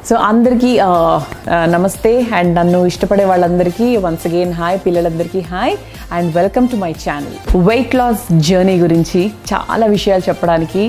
So అందరికీ ఆ, ఆ, నమస్తే అండ్ నన్ను ఇష్టపడే వాళ్ళందరికీ వన్స్ అగైన్ హాయ్ పిల్లలందరికీ hi and welcome to my channel weight loss journey గురించి చాలా విషయాలు చెప్పడానికి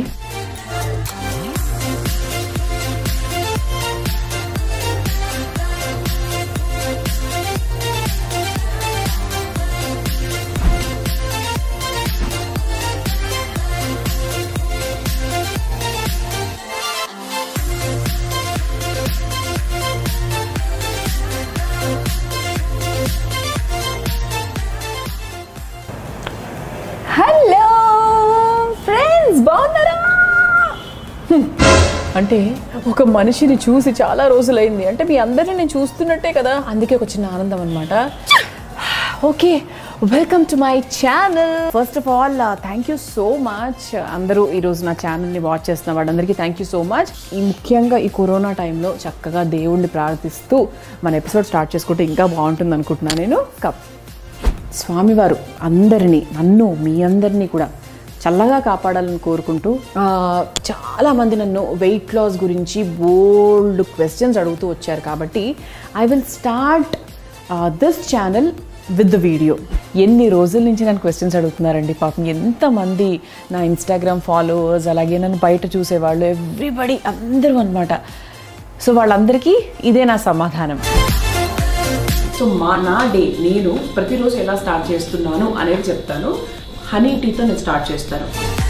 హలో ఫ్రెండ్స్ బాగున్నారా హ్మ్. అంటే ఒక మనిషిని చూసి చాలా రోజులైంది అంటే మీ అందరిని నేను చూస్తున్నట్టే కదా అందుకే ఒక చిన్న ఆనందం అనమాట okay welcome to my channel first of all thank you so much అందరూ ఈరోజు నా ఛానల్ని వాచ్ చేస్తున్న వాళ్ళందరికీ థ్యాంక్ యూ సో మచ్ ఈ ముఖ్యంగా ఈ కరోనా టైంలో చక్కగా దేవుణ్ణి ప్రార్థిస్తూ మన ఎపిసోడ్ స్టార్ట్ చేసుకుంటే ఇంకా బాగుంటుంది అనుకుంటున్నాను నేను కప్ స్వామివారు అందరినీ నన్ను మీ అందరినీ కూడా చల్లగా కాపాడాలని కోరుకుంటూ ఆ, చాలామంది నన్ను వెయిట్ లాస్ గురించి బోల్డ్ క్వశ్చన్స్ అడుగుతూ వచ్చారు కాబట్టి I will start this channel with the video ఎన్ని రోజుల నుంచి నన్ను క్వశ్చన్స్ అడుగుతున్నారండి పాపం ఎంతమంది నా ఇన్స్టాగ్రామ్ ఫాలోవర్స్ అలాగే నన్ను బయట చూసేవాళ్ళు ఎవ్రీబడి అందరూ అనమాట సో వాళ్ళందరికీ ఇదే నా సమాధానం సో మా నా డే నేను ప్రతిరోజు ఎలా స్టార్ట్ చేస్తున్నాను అనేది చెప్తాను హనీ టీతో నేను స్టార్ట్ చేస్తాను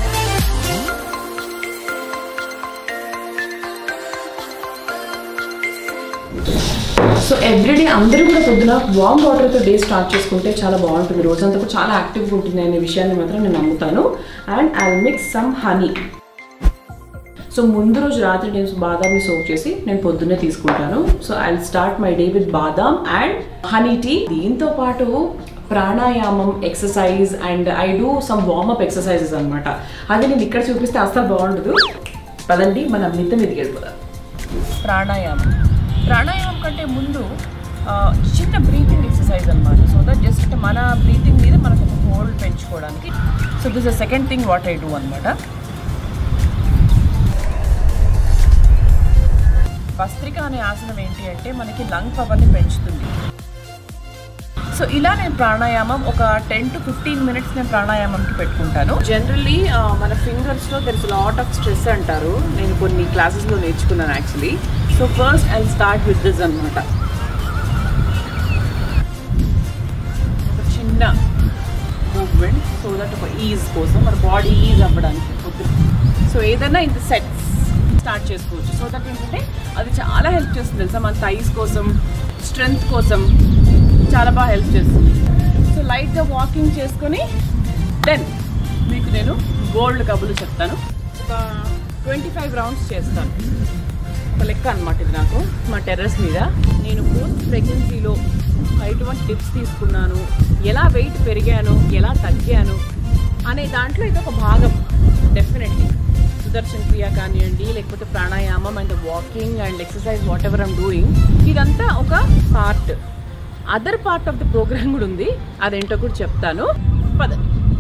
సో ఎవ్రీడే అందరూ కూడా పొద్దున వామ్ వాటర్తో డే స్టార్ట్ చేసుకుంటే చాలా బాగుంటుంది రోజంతా కూడా చాలా యాక్టివ్గా ఉంటుంది అనే విషయాన్ని మాత్రం నేను నమ్ముతాను and I mix some honey so ముందు రోజు రాత్రి నేను బాదాంని సోక్ చేసి నేను పొద్దున్నే తీసుకుంటాను so I start my day with badam and honey tea దీంతో పాటు ప్రాణాయామం exercise and I do some warmup exercises అనమాట అది నేను ఇక్కడ చూపిస్తే అస్సలు బాగుండదు పదండి మన మిత్త మీదకి వెళ్ళిపోదాం ప్రాణాయామం ప్రాణాయామం కంటే ముందు ఆ, చిన్న బ్రీతింగ్ ఎక్సర్సైజ్ అనమాట సో దట్ జస్ట్ మన బ్రీతింగ్ మీద మనకు ఒక హోల్డ్ పెంచుకోవడానికి so this the second thing what I do అనమాట భస్త్రిక అనే ఆసనం ఏంటి అంటే మనకి లంగ్ పవర్ని పెంచుతుంది సో ఇలా నేను ప్రాణాయామం ఒక టెన్ టు ఫిఫ్టీన్ మినిట్స్ నేను ప్రాణాయామంకి పెట్టుకుంటాను జనరల్లీ మన ఫింగర్స్లో there is lot of stress అంటారు నేను కొన్ని క్లాసెస్లో నేర్చుకున్నాను actually so first I start with this అనమాట ఒక చిన్న మూవ్మెంట్ సో దట్ ఒక ఈజ్ కోసం మన బాడీ ఈజ్ అవ్వడానికి పొద్దున సో ఏదైనా ఇంత సెట్స్ స్టార్ట్ చేసుకోవచ్చు సో దట్ ఏంటంటే అది చాలా హెల్ప్ చేస్తుంది తెలుసా మన థైస్ కోసం స్ట్రెంగ్త్ కోసం చాలా బాగా హెల్ప్ చేస్తుంది సో లైట్గా వాకింగ్ చేసుకొని దెన్ మీకు నేను గోల్డ్ కబులు చెప్తాను ఒక ట్వంటీ ఫైవ్ రౌండ్స్ చేస్తాను ఒక లెక్క అనమాట ఇది నాకు మా టెర్రస్ మీద నేను పోస్ట్ ప్రెగ్నెన్సీలో ఎటువంటి టిప్స్ తీసుకున్నాను ఎలా వెయిట్ పెరిగాను ఎలా తగ్గాను అనే దాంట్లో ఇది ఒక భాగం డెఫినెట్లీ సుదర్శన్ క్రియ కానివ్వండి లేకపోతే ప్రాణాయామం and walking and exercise whatever I'm doing ఇదంతా ఒక part other part of the program కూడా ఉంది అదేంటో కూడా చెప్తాను పద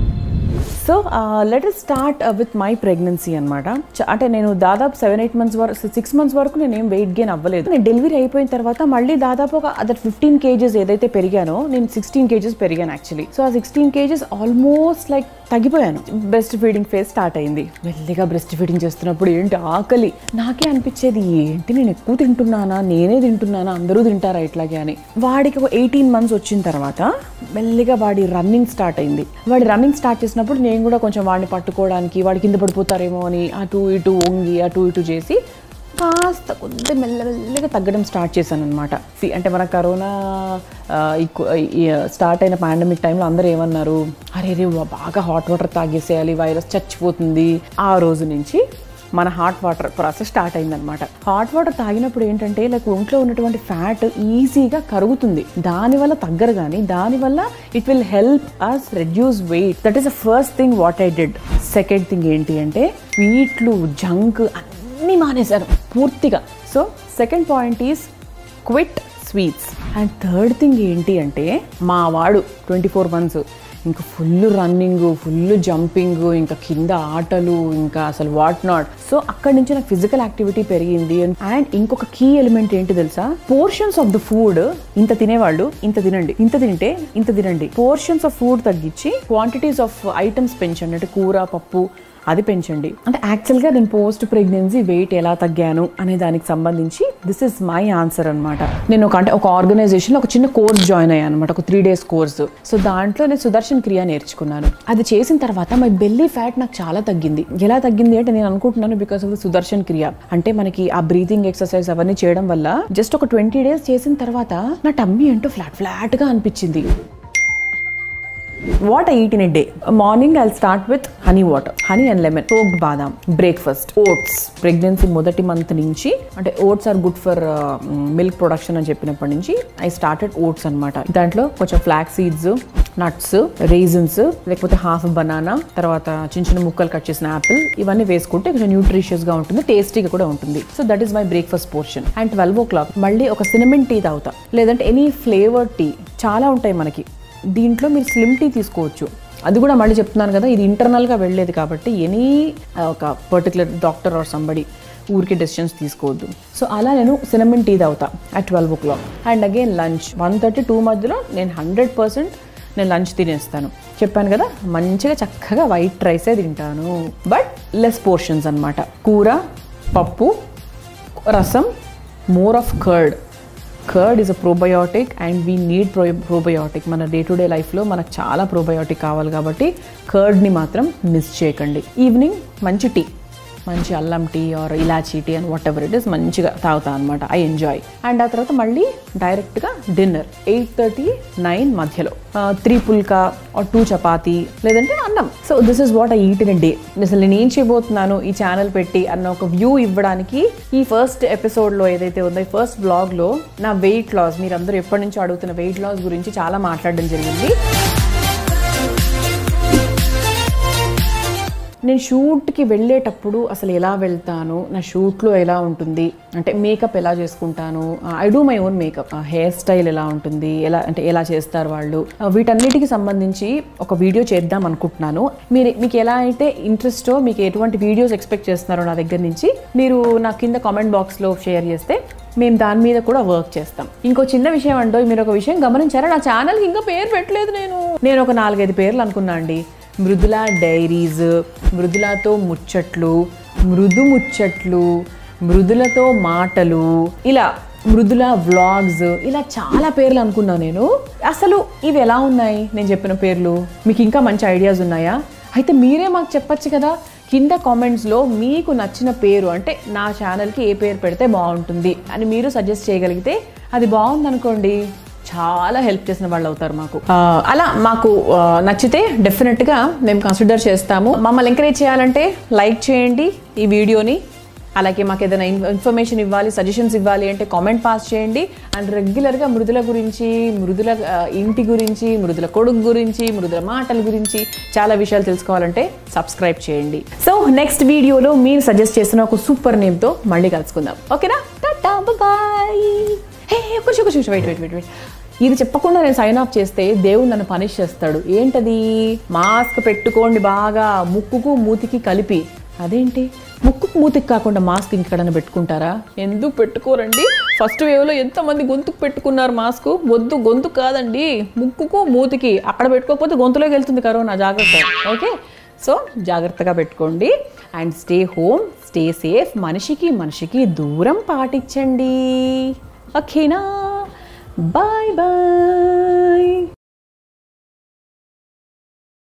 so let start with my pregnancy అనమాట అంటే నేను దాదాపు సెవెన్ ఎయిట్ మంత్స్ వరకు సిక్స్ మంత్స్ వరకు నేను ఏం వెయిట్ గెయిన్ అవ్వలేదు నేను డెలివరీ అయిపోయిన తర్వాత మళ్ళీ దాదాపు ఒక అదర్ ఫిఫ్టీన్ కేజెస్ ఏదైతే పెరిగానో నేను సిక్స్టీన్ కేజెస్ పెరిగాను యాక్చువల్లీ సో ఆ సిక్స్టీన్ కేజెస్ ఆల్మోస్ట్ లైక్ తగ్గిపోయాను బ్రెస్ట్ ఫీడింగ్ ఫేజ్ స్టార్ట్ అయింది మెల్లిగా బ్రెస్ట్ ఫీడింగ్ చేస్తున్నప్పుడు ఏంటి ఆకలి నాకే అనిపించేది ఏంటి నేను ఎక్కువ తింటున్నానా నేనే తింటున్నానా అందరూ తింటారా ఇట్లాగే అని వాడికి ఒక ఎయిటీన్ మంత్స్ వచ్చిన తర్వాత మెల్లిగా వాడి రన్నింగ్ స్టార్ట్ అయింది వాడి రన్నింగ్ స్టార్ట్ చేసినప్పుడు నేను కూడా కొంచెం వాడిని పట్టుకోవడానికి వాడి కింద పడిపోతారేమో అని అటు ఇటు వంగి అటు ఇటు చేసి కాస్త కొద్ది మెల్లమెల్లగా తగ్గడం స్టార్ట్ చేశాను అనమాట అంటే మన కరోనా ఆ, ఈ కొ- ఈ స్టార్ట్ అయిన పాండమిక్ టైంలో అందరూ ఏమన్నారు అరే రే బాగా హాట్ వాటర్ తాగేసేయాలి వైరస్ చచ్చిపోతుంది ఆ రోజు నుంచి మన హాట్ వాటర్ ప్రాసెస్ స్టార్ట్ అయిందనమాట హాట్ వాటర్ తాగినప్పుడు ఏంటంటే లైక్ ఒంట్లో ఉన్నటువంటి ఫ్యాట్ ఈజీగా కరుగుతుంది దానివల్ల తగ్గరు కానీ దానివల్ల it will help us reduce weight that is the first thing what I did second thing ఏంటి అంటే స్వీట్లు జంక్ అన్నీ మానేశారు పూర్తిగా so second point is quit sweets and third thing ఏంటి అంటే మా వాడు ట్వంటీ ఫోర్ మంత్స్ ఇంకా ఫుల్ రన్నింగ్ ఫుల్ జంపింగ్ ఇంకా కింద ఆటలు ఇంకా అసలు వాట్ నాట్ సో అక్కడి నుంచి నాకు ఫిజికల్ యాక్టివిటీ పెరిగింది అండ్ ఇంకొక కీ ఎలిమెంట్ ఏంటి తెలుసా పోర్షన్స్ ఆఫ్ ద ఫుడ్ ఇంత తినేవాళ్ళు ఇంత తినండి ఇంత తింటే ఇంత తినండి పోర్షన్స్ ఆఫ్ ఫుడ్ తగ్గించి క్వాంటిటీస్ ఆఫ్ ఐటమ్స్ పెంచండి అంటే కూర పప్పు అది పెంచండి అంటే యాక్చువల్గా నేను పోస్ట్ ప్రెగ్నెన్సీ వెయిట్ ఎలా తగ్గాను అనే దానికి సంబంధించి దిస్ ఇస్ మై ఆన్సర్ అనమాట నేను ఒక అంటే ఒక ఆర్గనైజేషన్లో ఒక చిన్న కోర్స్ జాయిన్ అయ్యాను అనమాట ఒక త్రీ డేస్ కోర్స్ సో దాంట్లో నేను సుదర్శన్ క్రియ నేర్చుకున్నాను అది చేసిన తర్వాత మై బెల్లీ ఫ్యాట్ నాకు చాలా తగ్గింది ఎలా తగ్గింది అంటే నేను అనుకుంటున్నాను బికాస్ ఆఫ్ ద సుదర్శన్ క్రియ అంటే మనకి ఆ బ్రీతింగ్ ఎక్సర్సైజ్ అవన్నీ చేయడం వల్ల జస్ట్ ఒక ట్వంటీ డేస్ చేసిన తర్వాత నా టమ్మీ ఏంటో ఫ్లాట్ ఫ్లాట్గా అనిపించింది what I eat in a day morning I start with honey water honey and lemon soaked badam breakfast oats pregnancy మొదటి మంత్ నుంచి అంటే oats are good for milk production అని చెప్పినప్పటి నుంచి ఐ స్టార్టెడ్ ఓట్స్ అనమాట దాంట్లో కొంచెం ఫ్లాక్ సీడ్స్ నట్స్ రేజన్స్ లేకపోతే హాఫ్ బనానా తర్వాత చిన్న చిన్న ముక్కలు కట్ చేసిన యాపిల్ ఇవన్నీ వేసుకుంటే కొంచెం న్యూట్రిషియస్ గా ఉంటుంది టేస్టీగా కూడా ఉంటుంది so that is my breakfast portion and twelve o'clock మళ్ళీ ఒక సినమిన్ టీ తాగుతా లేదంటే ఎనీ ఫ్లేవర్ టీ చాలా ఉంటాయి మనకి దీంట్లో మీరు స్లిమ్ టీ తీసుకోవచ్చు అది కూడా మళ్ళీ చెప్తున్నాను కదా ఇది ఇంటర్నల్గా వెళ్ళేది కాబట్టి ఎనీ ఒక పర్టికులర్ డాక్టర్ ఆర్ సంబడి ఊరికి డెసిషన్స్ తీసుకోవద్దు సో అలా నేను సినమిన్ టీ తాగుతా at twelve o'clock and again lunch one thirty two మధ్యలో నేను హండ్రెడ్ పర్సెంట్ నేను లంచ్ తినేస్తాను చెప్పాను కదా మంచిగా చక్కగా వైట్ రైసే తింటాను బట్ లెస్ పోర్షన్స్ అనమాట కూర పప్పు రసం more of curd curd is a probiotic and we need pro probiotic మన డే టు డే లైఫ్లో మనకు చాలా ప్రోబయోటిక్ కావాలి కాబట్టి కర్డ్ని మాత్రం మిస్ చేయకండి ఈవినింగ్ మంచి టీ మంచి అల్లం tea or elaichi tea and whatever it is మంచిగా తాగుతా అనమాట ఐ ఎంజాయ్ అండ్ ఆ తర్వాత మళ్ళీ డైరెక్ట్గా డిన్నర్ ఎయిట్ థర్టీ నైన్ మధ్యలో three pulka or two chapati లేదంటే అన్నం so this is what I eat in day అసలు నేను ఏం చేయబోతున్నాను ఈ ఛానల్ పెట్టి అన్న ఒక వ్యూ ఇవ్వడానికి ఈ ఫస్ట్ ఎపిసోడ్లో ఏదైతే ఉందో ఈ ఫస్ట్ బ్లాగ్లో నా వెయిట్ లాస్ మీరందరూ ఎప్పటి నుంచో అడుగుతున్న వెయిట్ లాస్ గురించి చాలా మాట్లాడడం జరిగింది నేను షూట్కి వెళ్ళేటప్పుడు అసలు ఎలా వెళ్తాను నా షూట్లో ఎలా ఉంటుంది అంటే మేకప్ ఎలా చేసుకుంటాను I do my own makeup hair style ఎలా ఉంటుంది ఎలా అంటే ఎలా చేస్తారు వాళ్ళు ఆ, వీటన్నిటికి సంబంధించి ఒక వీడియో చేద్దాం అనుకుంటున్నాను మీరు మీకు ఎలా అయితే ఇంట్రెస్టో మీకు ఎటువంటి వీడియోస్ ఎక్స్పెక్ట్ చేస్తున్నారో నా దగ్గర నుంచి మీరు నా కింద కామెంట్ బాక్స్లో షేర్ చేస్తే మేము దాని మీద కూడా వర్క్ చేస్తాం ఇంకో చిన్న విషయం అంటో మీరు ఒక విషయం గమనించారా నా ఛానల్కి ఇంకా పేరు పెట్టలేదు నేను నేను ఒక నాలుగైదు పేర్లు అనుకున్నా అండి మృదుల డైరీస్ మృదులతో ముచ్చట్లు మృదు ముచ్చట్లు మృదులతో మాటలు ఇలా మృదుల వ్లాగ్స్ ఇలా చాలా పేర్లు అనుకున్నా నేను అసలు ఇవి ఎలా ఉన్నాయి నేను చెప్పిన పేర్లు మీకు ఇంకా మంచి ఐడియాస్ ఉన్నాయా అయితే మీరే మాకు చెప్పొచ్చు కదా కింద కామెంట్స్లో మీకు నచ్చిన పేరు అంటే నా ఛానల్కి ఏ పేరు పెడితే బాగుంటుంది అని మీరు సజెస్ట్ చేయగలిగితే అది బాగుందనుకోండి చాలా హెల్ప్ చేసిన వాళ్ళు అవుతారు మాకు ఆ, అలా మాకు ఆ, నచ్చితే డెఫినెట్గా మేము కన్సిడర్ చేస్తాము మమ్మల్ని ఎంకరేజ్ చేయాలంటే లైక్ చేయండి ఈ వీడియోని అలాగే మాకు ఏదైనా ఇన్- ఇన్ఫర్మేషన్ ఇవ్వాలి సజెషన్స్ ఇవ్వాలి అంటే కామెంట్ పాస్ చేయండి అండ్ రెగ్యులర్గా మృదుల గురించి మృదుల ఆ, ఇంటి గురించి మృదుల కొడుకు గురించి మృదుల మాటల గురించి చాలా విషయాలు తెలుసుకోవాలంటే సబ్స్క్రైబ్ చేయండి సో నెక్స్ట్ వీడియోలో మీరు సజెస్ట్ చేసిన ఒక సూపర్ నేమ్తో మళ్ళీ కలుసుకుందాం ఓకేనా టాటా బాయ్ హే కొంచెం కొంచెం వెయిట్ వెయిట్ వెయిట్ వెయిట్ ఇది చెప్పకుండా నేను సైన్ ఆఫ్ చేస్తే దేవుడు నన్ను పనిష్ చేస్తాడు ఏంటది మాస్క్ పెట్టుకోండి బాగా ముక్కుకు మూతికి కలిపి అదేంటి ముక్కుకు మూతికి కాకుండా మాస్క్ ఇంకెక్కడైనా పెట్టుకుంటారా ఎందుకు పెట్టుకోరండి ఫస్ట్ వేవ్లో ఎంతమంది గొంతుకు పెట్టుకున్నారు మాస్క్ వద్దు గొంతు కాదండి ముక్కుకు మూతికి అక్కడ పెట్టుకోకపోతే గొంతులోకి వెళ్తుంది కరోనా జాగ్రత్త ఓకే సో జాగ్రత్తగా పెట్టుకోండి and stay home stay safe మనిషికి మనిషికి దూరం పాటించండి ఓకేనా బాయ్ బాయ్